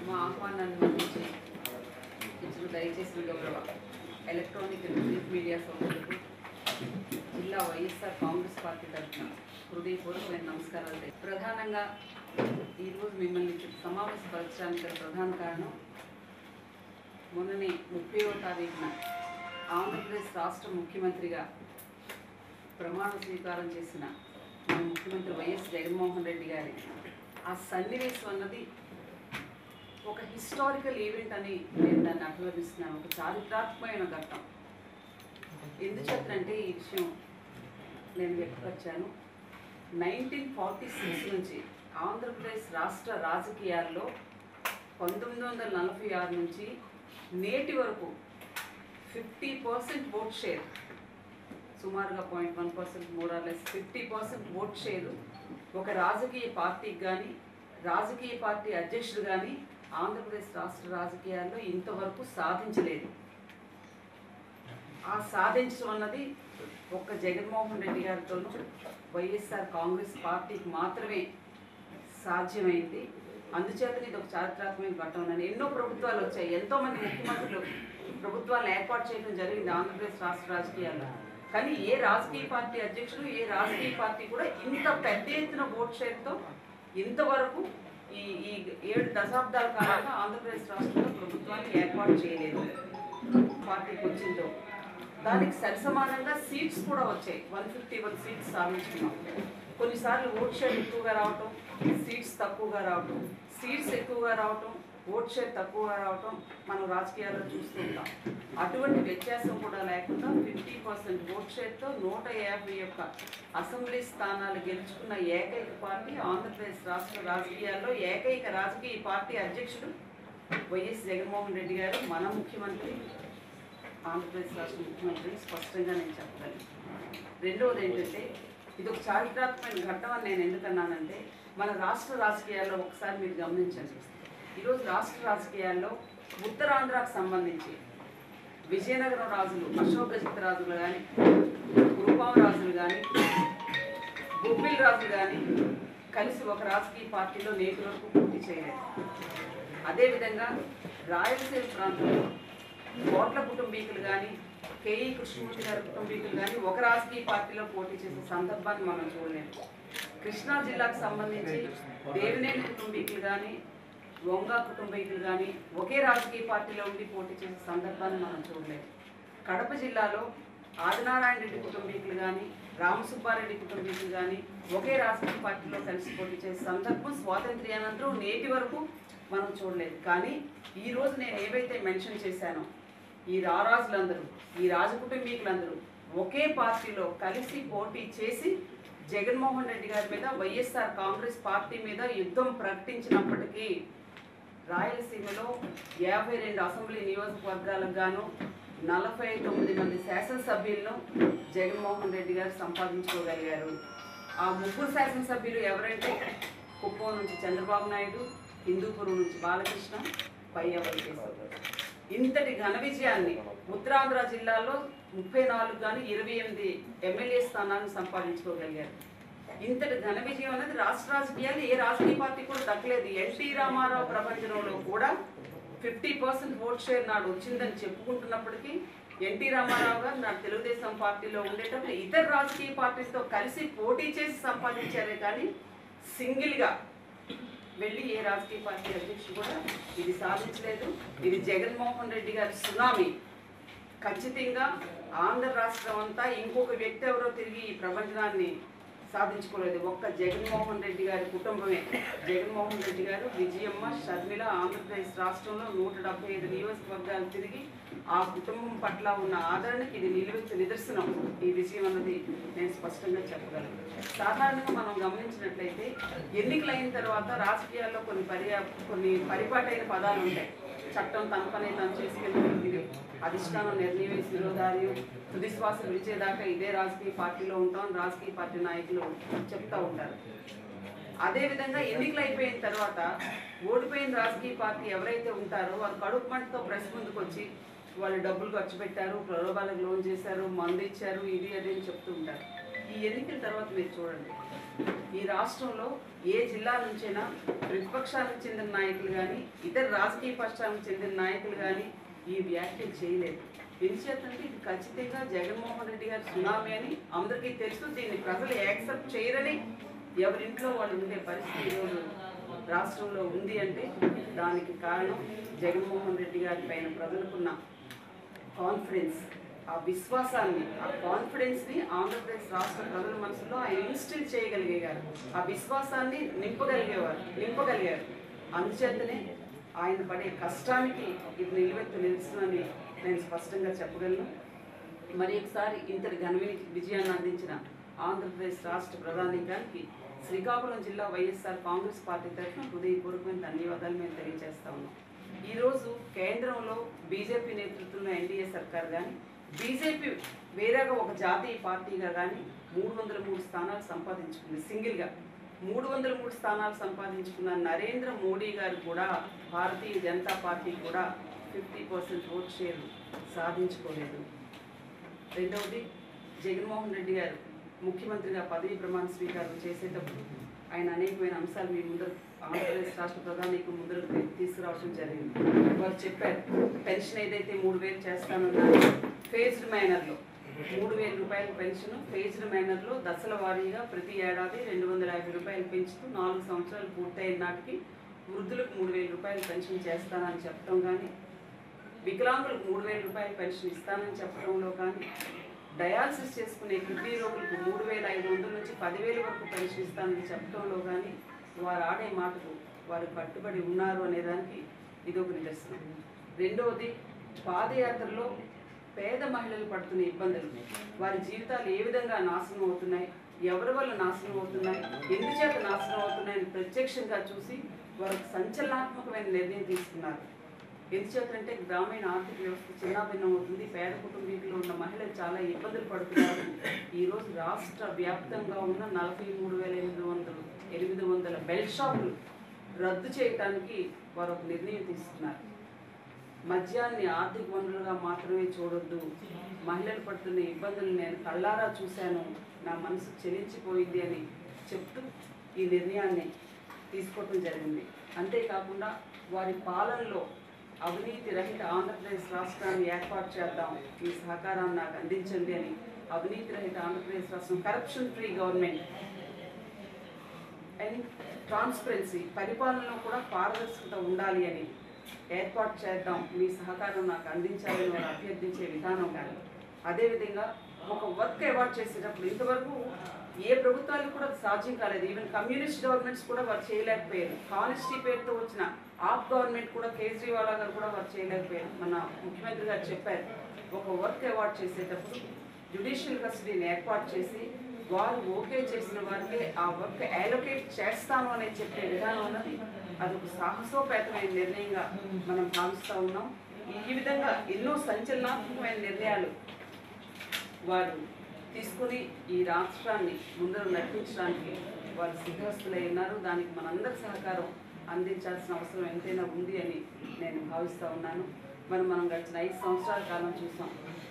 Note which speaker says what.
Speaker 1: మా ఆహ్వానాన్ని మన్నించి ఇచ్చిన దయచేసిన గౌరవ ఎలక్ట్రానిక్ అండ్ ప్రింట్ మీడియా సోదరులకు జిల్లా వైఎస్ఆర్ కాంగ్రెస్ పార్టీ తరఫున హృదయపూర్వకమైన నమస్కారాలు తెలియ- ప్రధానంగా ఈరోజు మిమ్మల్ని ఇక్కడ సమావేశపరచడానికి గల ప్రధాన కారణం మొన్ననే ముప్పైవ తారీఖున ఆంధ్రప్రదేశ్ రాష్ట్ర ముఖ్యమంత్రిగా ప్రమాణ స్వీకారం చేసిన మన ముఖ్యమంత్రి వైఎస్ జగన్మోహన్ రెడ్డి గారి ఆ సన్నివేశం అన్నది ఒక హిస్టారికల్ ఈవెంట్ అని నేను దాన్ని అభివర్ణిస్తున్నాను ఒక చారిత్రాత్మకమైన ఘట్టం ఎందుచేతంటే ఈ విషయం నేను వ్యక్తపరిచాను నైన్టీన్ ఫార్టీ సిక్స్ నుంచి ఆంధ్రప్రదేశ్ రాష్ట్ర రాజకీయాల్లో పంతొమ్మిది వందల నలభై ఆరు నుంచి నేటి వరకు ఫిఫ్టీ పర్సెంట్ ఓట్ షేర్ సుమారుగా point one percent Morales fifty percent vote share ఒక రాజకీయ పార్టీకి కానీ రాజకీయ పార్టీ అధ్యక్షుడు కానీ ఆంధ్రప్రదేశ్ రాష్ట్ర రాజకీయాల్లో ఇంతవరకు సాధించలేదు ఆ సాధించడం అన్నది ఒక్క జగన్మోహన్ రెడ్డి గారితోనూ వైఎస్ఆర్ కాంగ్రెస్ పార్టీకి మాత్రమే సాధ్యమైంది అందుచేతనే ఇది ఒక చారిత్రాత్మక ఘట్టం అని ఎన్నో ప్రభుత్వాలు వచ్చాయి ఎంతో మంది ముఖ్యమంత్రులు ప్రభుత్వాలను ఏర్పాటు చేయడం జరిగింది ఆంధ్రప్రదేశ్ రాష్ట్ర రాజకీయాల్లో కానీ ఏ రాజకీయ పార్టీ అధ్యక్షుడు ఏ రాజకీయ పార్టీ కూడా ఇంత పెద్ద ఎత్తున ఓట్ షేర్తో ఇంతవరకు ఈ ఈ ఏడు దశాబ్దాల కాలంగా ఆంధ్రప్రదేశ్ రాష్ట్రంలో ప్రభుత్వాన్ని ఏర్పాటు చేయలేదు పార్టీకి వచ్చిందో దానికి సరిసమానంగా సీట్స్ కూడా వచ్చాయి వన్ ఫిఫ్టీ వన్ సీట్స్ సాధించుకున్నాం కొన్నిసార్లు ఓట్ షేర్ ఎక్కువగా రావటం సీట్స్ తక్కువగా రావటం సీట్స్ ఎక్కువగా రావటం ఓట్ షేర్ తక్కువగా రావటం మనం రాజకీయాల్లో చూస్తూ ఉంటాం అటువంటి వ్యత్యాసం కూడా లేకుండా ఫిఫ్టీ పర్సెంట్ ఓట్ షేర్తో నూట యాభై యొక్క అసెంబ్లీ స్థానాలు గెలుచుకున్న ఏకైక పార్టీ ఆంధ్రప్రదేశ్ రాష్ట్ర రాజకీయాల్లో ఏకైక రాజకీయ పార్టీ అధ్యక్షుడు వైఎస్ జగన్మోహన్ రెడ్డి గారు మన ముఖ్యమంత్రి ఆంధ్రప్రదేశ్ రాష్ట్ర ముఖ్యమంత్రి స్పష్టంగా నేను చెప్పగలను రెండవది ఏంటంటే ఇది ఒక చారిత్రాత్మకమైన ఘట్టం అని నేను ఎందుకన్నానంటే మన రాష్ట్ర రాజకీయాల్లో ఒకసారి మీరు గమనించండి ఈరోజు రాష్ట్ర రాజకీయాల్లో ఉత్తరాంధ్రకు సంబంధించి విజయనగరం రాజులు అశోకజిత్ రాజులు కానీ కురుపాం రాజులు కానీ బొబ్బిల్ రాజులు కానీ కలిసి ఒక రాజకీయ పార్టీలో నేటి వరకు పోటీ చేయలేదు అదేవిధంగా రాయలసీమ ప్రాంతంలో కోట్ల కుటుంబీకులు కానీ కేఈ కృష్ణమూర్తి గారి కుటుంబీకులు కానీ ఒక రాజకీయ పార్టీలో పోటీ చేసే సందర్భాన్ని మనం చూడలేము కృష్ణా జిల్లాకు సంబంధించి దేవినేని కుటుంబీకులు కానీ వంగ కుటుంబీకులు కానీ ఒకే రాజకీయ పార్టీలో ఉండి పోటీ చేసే సందర్భాన్ని మనం చూడలేము కడప జిల్లాలో ఆదినారాయణ రెడ్డి కుటుంబీకులు కానీ రామసుబ్బారెడ్డి కుటుంబీకులు కానీ ఒకే రాజకీయ పార్టీలో కలిసి పోటీ చేసే సందర్భం స్వాతంత్ర్యానంతరం నేటి వరకు మనం చూడలేదు కానీ ఈ రోజు నేను ఏవైతే మెన్షన్ చేశానో ఈ రారాజులందరూ ఈ రాజకుటుంబీకులందరూ ఒకే పార్టీలో కలిసి పోటీ చేసి జగన్మోహన్ రెడ్డి గారి మీద వైఎస్ఆర్ కాంగ్రెస్ పార్టీ మీద యుద్ధం ప్రకటించినప్పటికీ రాయలసీమలో యాభై రెండు అసెంబ్లీ నియోజకవర్గాలకు గాను నలభై తొమ్మిది మంది శాసనసభ్యులను జగన్మోహన్ రెడ్డి గారు సంపాదించుకోగలిగారు ఆ ముగ్గురు శాసనసభ్యులు ఎవరంటే కుప్పం నుంచి చంద్రబాబు నాయుడు హిందూపురం నుంచి బాలకృష్ణ పయ్య వెంకటేశ్వర ఇంతటి ఘన విజయాన్ని ఉత్తరాంధ్ర జిల్లాలో ముప్పై నాలుగు కానీ ఇరవై ఎనిమిది ఎమ్మెల్యే స్థానాలను సంపాదించుకోగలిగారు ఇంతటి ఘన విజయం అనేది రాష్ట్ర రాజకీయాలు ఏ రాజకీయ పార్టీ కూడా దక్కలేదు ఎన్టీ రామారావు ప్రపంచంలో కూడా ఫిఫ్టీ పర్సెంట్ ఓట్ షేర్ నాడు వచ్చిందని చెప్పుకుంటున్నప్పటికీ ఎన్టీ రామారావు గారు నాడు తెలుగుదేశం పార్టీలో ఉండేటప్పుడు ఇతర రాజకీయ పార్టీలతో కలిసి పోటీ చేసి సంపాదించారే కానీ సింగిల్గా వెళ్ళి ఏ రాజకీయ పార్టీ అధ్యక్షుడు కూడా ఇది సాధించలేదు ఇది జగన్మోహన్ రెడ్డి గారి సునామీ ఖచ్చితంగా ఆంధ్ర రాష్ట్రం అంతా ఇంకొక వ్యక్తి ఎవరో తిరిగి ఈ ప్రపంచాన్ని సాధించుకోలేదు ఒక్క జగన్మోహన్ రెడ్డి గారి కుటుంబమే జగన్మోహన్ రెడ్డి గారు విజయమ్మ షర్మిల ఆంధ్రప్రదేశ్ రాష్ట్రంలో నూట డెబ్బై ఐదు నియోజకవర్గాలు తిరిగి ఆ కుటుంబం పట్ల ఉన్న ఆదరణకి ఇది నిలువెత్తు నిదర్శనం ఈ విజయం అన్నది నేను స్పష్టంగా చెప్పగలను సాధారణంగా మనం గమనించినట్లయితే ఎన్నికలు అయిన తర్వాత రాజకీయాల్లో కొన్ని పర్యా కొన్ని పరిపాటైన పదాలు ఉంటాయి చట్టం తన పని తను చేసుకెళ్ళి అధిష్టానం నిర్ణయం శిరోధార్యం తుది శ్వాస విడిచేదాకా ఇదే రాజకీయ పార్టీలో ఉంటాం రాజకీయ పార్టీ నాయకులు చెప్తా ఉంటారు అదేవిధంగా ఎన్నికలు అయిపోయిన తర్వాత ఓడిపోయిన రాజకీయ పార్టీ ఎవరైతే ఉంటారో వారు కడుపు మంటతో ప్రెస్ ముందుకు వచ్చి వాళ్ళు డబ్బులు ఖర్చు పెట్టారు ప్రలోభాలకు లోన్ చేశారు మందు ఇచ్చారు ఇది అది అని చెప్తూ ఉంటారు ఈ ఎన్నికల తర్వాత మీరు చూడండి ఈ రాష్ట్రంలో ఏ జిల్లా నుంచైనా ప్రతిపక్షానికి చెందిన నాయకులు కానీ ఇతర రాజకీయ పక్షానికి చెందిన నాయకులు కానీ ఈ వ్యాఖ్యలు చేయలేదు ఎందుచేతంటే ఇది ఖచ్చితంగా జగన్మోహన్ రెడ్డి గారి సునామీ అని అందరికీ తెలుసు దీన్ని ప్రజలు యాక్సెప్ట్ చేయరని ఎవరింట్లో వాళ్ళు ఉండే పరిస్థితి ఈరోజు రాష్ట్రంలో ఉంది అంటే దానికి కారణం జగన్మోహన్ రెడ్డి గారి పైన ప్రజలకున్న కాన్ఫిడెన్స్ ఆ విశ్వాసాన్ని ఆ కాన్ఫిడెన్స్ని ఆంధ్రప్రదేశ్ రాష్ట్ర ప్రజల మనసులో ఆయన ఇన్స్టిల్ చేయగలిగేవారు ఆ విశ్వాసాన్ని నింపగలిగేవారు నింపగలిగారు అందుచేతనే ఆయన పడే కష్టానికి ఇది నిలువెత్తు నిలుస్తుందని నేను స్పష్టంగా చెప్పగలను మరి ఒకసారి ఇంతటి ఘన వి- విజయాన్ని అందించిన ఆంధ్రప్రదేశ్ రాష్ట్ర ప్రధానికానికి శ్రీకాకుళం జిల్లా వైఎస్ఆర్ కాంగ్రెస్ పార్టీ తరఫున హృదయపూర్వకమైన ధన్యవాదాలు మేము తెలియజేస్తా ఉన్నాం ఈరోజు కేంద్రంలో బీజేపీ నేతృత్వంలో ఎన్డీఏ సర్కార్ కానీ బీజేపీ వేరేగా ఒక జాతీయ పార్టీగా కానీ మూడు వందల మూడు స్థానాలు సంపాదించుకుంది సింగిల్గా మూడు వందల మూడు స్థానాలు సంపాదించుకున్న నరేంద్ర మోడీ గారు కూడా భారతీయ జనతా పార్టీ కూడా ఫిఫ్టీ పర్సెంట్ ఓట్ షేర్ సాధించుకోలేదు రెండవది జగన్మోహన్ రెడ్డి గారు ముఖ్యమంత్రిగా పదవి ప్రమాణ స్వీకారం చేసేటప్పుడు ఆయన అనేకమైన అంశాలు మీ ముందర ఆంధ్రప్రదేశ్ రాష్ట్ర ప్రధానికి ముందర తీసుకురావడం జరిగింది వారు చెప్పారు పెన్షన్ ఏదైతే మూడు వేలు చేస్తానన్నారు ఫేజ్డ్ మేనర్లో మూడు వేల రూపాయల పెన్షన్ ఫేజ్డ్ మేనర్లో దశల వారీగా ప్రతి ఏడాది రెండు వందల యాభై రూపాయలు పెంచుతూ నాలుగు సంవత్సరాలు పూర్తయిన నాటికి వృద్ధులకు మూడు వేల రూపాయలు పెన్షన్ చేస్తానని చెప్పడం కానీ వికలాంగులకు మూడు వేల రూపాయల పెన్షన్ ఇస్తానని చెప్పడంలో కానీ డయాలసిస్ చేసుకునే కిడ్నీ రోగులకు మూడు వేల ఐదు వందల నుంచి పదివేల వరకు పెన్షన్ ఇస్తానని చెప్పడంలో కానీ వారు ఆడే మాటకు వారు కట్టుబడి ఉన్నారు అనేదానికి ఇది ఒక నిదర్శనం రెండవది పాదయాత్రలో పేద మహిళలు పడుతున్న ఇబ్బందులు వారి జీవితాలు ఏ విధంగా నాశనం అవుతున్నాయి ఎవరి వల్ల నాశనం అవుతున్నాయి ఎందుచేత నాశనం అవుతున్నాయని ప్రత్యక్షంగా చూసి వారు సంచలనాత్మకమైన నిర్ణయం తీసుకున్నారు ఎందుచేతంటే గ్రామీణ ఆర్థిక వ్యవస్థ చిన్నాభిన్నం అవుతుంది పేద కుటుంబీకులు ఉన్న మహిళలు చాలా ఇబ్బందులు పడుతున్నారు ఈరోజు రాష్ట్ర వ్యాప్తంగా ఉన్న నలభై మూడు వేల ఎనిమిది వందలు ఎనిమిది వందల బెల్ట్ షాపులు రద్దు చేయడానికి వారు ఒక నిర్ణయం తీసుకున్నారు మద్యాన్ని ఆర్థిక వనరులుగా మాత్రమే చూడొద్దు మహిళలు పడుతున్న ఇబ్బందులు నేను కళ్ళారా చూశాను నా మనసు చెలించిపోయింది అని చెప్తూ ఈ నిర్ణయాన్ని తీసుకోవటం జరిగింది అంతేకాకుండా వారి పాలనలో అవినీతి రహిత ఆంధ్రప్రదేశ్ రాష్ట్రాన్ని ఏర్పాటు చేద్దాం మీ సహకారాన్ని నాకు అందించండి అని అవినీతి రహిత ఆంధ్రప్రదేశ్ రాష్ట్రం corruption free government and transparency పరిపాలనలో కూడా పారదర్శకత ఉండాలి అని ఏర్పాటు చేద్దాం మీ సహకారం నాకు అందించాలని వారు అభ్యర్థించే విధానం కానీ అదేవిధంగా ఒక వర్క్ అవార్డ్ చేసేటప్పుడు ఇంతవరకు ఏ ప్రభుత్వాలు కూడా అది సాధ్యం కాలేదు ఈవెన్ కమ్యూనిస్ట్ గవర్నమెంట్స్ కూడా వారు చేయలేకపోయారు కానిస్టీ పేరుతో వచ్చిన ఆప్ గవర్నమెంట్ కూడా కేజ్రీవాల్ గారు కూడా వారు చేయలేకపోయారు మన ముఖ్యమంత్రి గారు చెప్పారు ఒక వర్క్ అవార్డ్ చేసేటప్పుడు జ్యుడిషియల్ కస్టడీని ఏర్పాటు చేసి వారు ఓకే చేసిన వారికే ఆ వర్క్ అలోకేట్ చేస్తాను అని చెప్పే విధానం ఉన్నది అది ఒక సాహసోపేతమైన నిర్ణయంగా మనం భావిస్తూ ఉన్నాం ఈ విధంగా ఎన్నో సంచలనాత్మకమైన నిర్ణయాలు వారు తీసుకుని ఈ రాష్ట్రాన్ని ముందరు నడిపించడానికి వారు సిద్ధస్తులై ఉన్నారు దానికి మనందరి సహకారం అందించాల్సిన అవసరం ఎంతైనా ఉంది అని నేను భావిస్తూ ఉన్నాను మరి మనం గడిచిన ఐదు సంవత్సరాల కాలం చూసాం